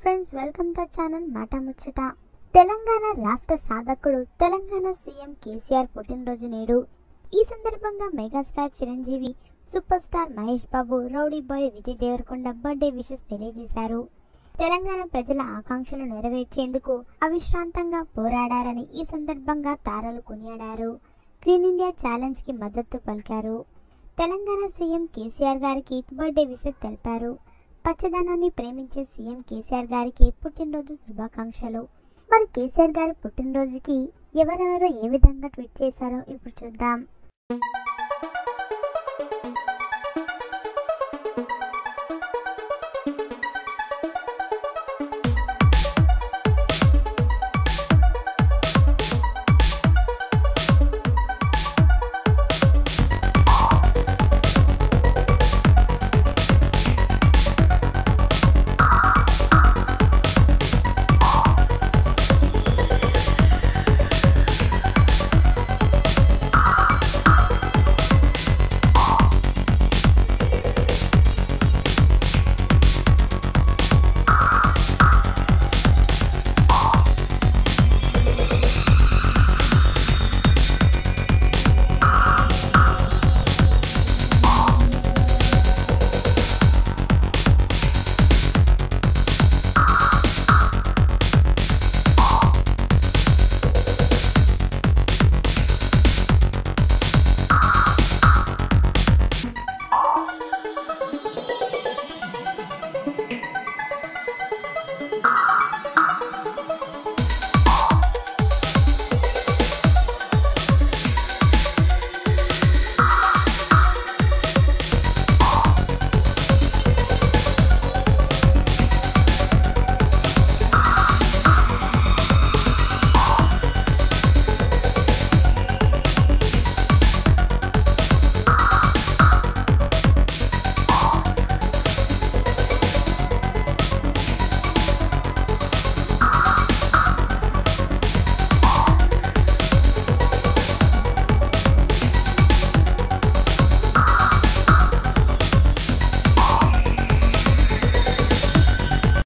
friends welcome to channel మాట ముచ్చట తెలంగాణ రాష్ట్ర సాధకుడు తెలంగాణ సీఎం కేసీఆర్ పుట్టినరోజు నేడు ఈ సందర్భంగా megastar Chiranjeevi super star Mahesh Babu rowdy boy Vijay Deverakonda birthday wishes తెలియజేశారు తెలంగాణ ప్రజల ఆకాంక్షలు నెరవేర్చేందుకు అవిశ్రాంతంగా పోరాడారని ఈ సందర్భంగా తారలు కొనియాడారు క్లీన్ ఇండియా ఛాలెంజ్ కి మద్దతు పలికారు తెలంగాణ సీఎం కేసీఆర్ గారికి బర్త్డే విషెస్ తెలిపారు పచ్చదనాన్ని ప్రేమించే సీఎం కేసీఆర్ గారికి పుట్టినరోజు శుభాకాంక్షలు మరి కేసీఆర్ గారి పుట్టినరోజుకి ఎవరెవరు ఏ విధంగా ట్వీట్ చేశారో ఇప్పుడు చూద్దాం